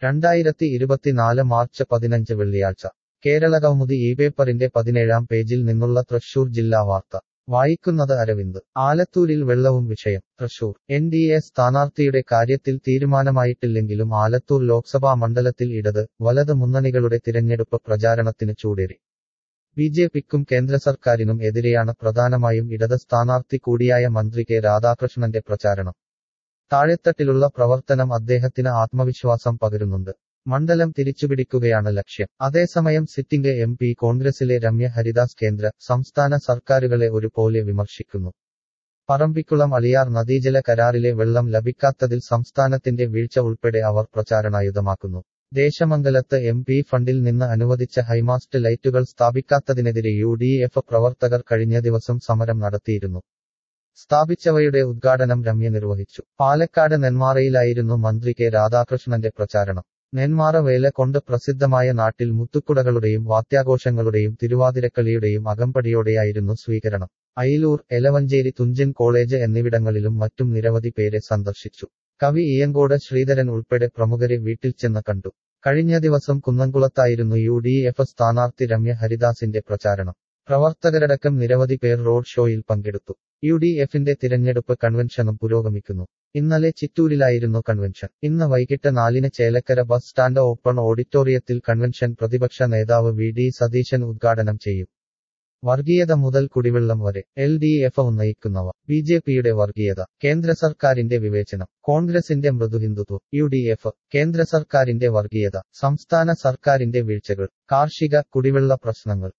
രണ്ടായിരത്തി ഇരുപത്തിനാല് മാർച്ച് പതിനഞ്ച് വെള്ളിയാഴ്ച കേരള കൗമുദി ഈ പേപ്പറിന്റെ പതിനേഴാം പേജിൽ നിന്നുള്ള തൃശൂർ ജില്ലാ വാർത്ത വായിക്കുന്നത് അരവിന്ദ് ആലത്തൂരിൽ വെള്ളവും വിഷയം തൃശൂർ എൻ ഡി എ സ്ഥാനാർത്ഥിയുടെ കാര്യത്തിൽ തീരുമാനമായിട്ടില്ലെങ്കിലും ആലത്തൂർ ലോക്സഭാ മണ്ഡലത്തിൽ ഇടത് വലത് മുന്നണികളുടെ തിരഞ്ഞെടുപ്പ് പ്രചാരണത്തിന് ചൂടേറി ബി ജെ പിക്കും കേന്ദ്ര സർക്കാരിനും എതിരെയാണ് പ്രധാനമായും ഇടത് സ്ഥാനാർത്ഥി കൂടിയായ മന്ത്രി കെ രാധാകൃഷ്ണന്റെ പ്രചാരണം താഴെത്തട്ടിലുള്ള പ്രവർത്തനം അദ്ദേഹത്തിന് ആത്മവിശ്വാസം പകരുന്നുണ്ട് മണ്ഡലം തിരിച്ചുപിടിക്കുകയാണ് ലക്ഷ്യം അതേസമയം സിറ്റിംഗ് എം പി കോൺഗ്രസിലെ രമ്യ ഹരിദാസ് കേന്ദ്ര സംസ്ഥാന സർക്കാരുകളെ ഒരുപോലെ വിമർശിക്കുന്നു പറമ്പിക്കുളം അളിയാർ നദീജല കരാറിലെ വെള്ളം ലഭിക്കാത്തതിൽ സംസ്ഥാനത്തിന്റെ വീഴ്ച ഉൾപ്പെടെ അവർ പ്രചാരണായുധമാക്കുന്നു ദേശമംഗലത്ത് എം പി ഫണ്ടിൽ നിന്ന് അനുവദിച്ച ഹൈമാസ്റ്റ് ലൈറ്റുകൾ സ്ഥാപിക്കാത്തതിനെതിരെ യു ഡി എഫ് പ്രവർത്തകർ കഴിഞ്ഞ ദിവസം സമരം നടത്തിയിരുന്നു സ്ഥാപിച്ചവയുടെ ഉദ്ഘാടനം രമ്യ നിർവഹിച്ചു പാലക്കാട് നെന്മാറയിലായിരുന്നു മന്ത്രി കെ രാധാകൃഷ്ണന്റെ പ്രചാരണം നെന്മാറ വേല കൊണ്ട് പ്രസിദ്ധമായ നാട്ടിൽ മുത്തുക്കുടകളുടെയും വാദ്യാഘോഷങ്ങളുടെയും തിരുവാതിരക്കളിയുടെയും അകമ്പടിയോടെയായിരുന്നു സ്വീകരണം അയിലൂർ എലവഞ്ചേരി തുഞ്ചൻ കോളേജ് എന്നിവിടങ്ങളിലും മറ്റും നിരവധി പേരെ സന്ദർശിച്ചു കവി ഇയങ്കോട് ശ്രീധരൻ ഉൾപ്പെടെ പ്രമുഖരെ വീട്ടിൽ ചെന്ന് കണ്ടു കഴിഞ്ഞ ദിവസം കുന്നംകുളത്തായിരുന്നു യു ഡി എഫ് സ്ഥാനാർത്ഥി രമ്യ ഹരിദാസിന്റെ പ്രചാരണം പ്രവർത്തകരടക്കം നിരവധി പേർ റോഡ് ഷോയിൽ പങ്കെടുത്തു യു ഡി എഫിന്റെ തിരഞ്ഞെടുപ്പ് കൺവെൻഷനും പുരോഗമിക്കുന്നു ഇന്നലെ ചിറ്റൂരിലായിരുന്നു കൺവെൻഷൻ ഇന്ന് വൈകിട്ട് നാലിന് ചേലക്കര ബസ് സ്റ്റാൻഡ് ഓപ്പൺ ഓഡിറ്റോറിയത്തിൽ കൺവെൻഷൻ പ്രതിപക്ഷ നേതാവ് വി ഡി സതീശൻ ഉദ്ഘാടനം ചെയ്യും വർഗീയത മുതൽ കുടിവെള്ളം വരെ എൽ ഡി എഫ് ഉന്നയിക്കുന്നവ ബി ജെ പിയുടെ വർഗീയത കേന്ദ്ര സർക്കാരിന്റെ വിവേചനം കോൺഗ്രസിന്റെ മൃദുഹിന്ദുത്വം യു ഡി എഫ് കേന്ദ്ര സർക്കാരിന്റെ വർഗീയത സംസ്ഥാന സർക്കാരിന്റെ വീഴ്ചകൾ കാർഷിക കുടിവെള്ള പ്രശ്നങ്ങൾ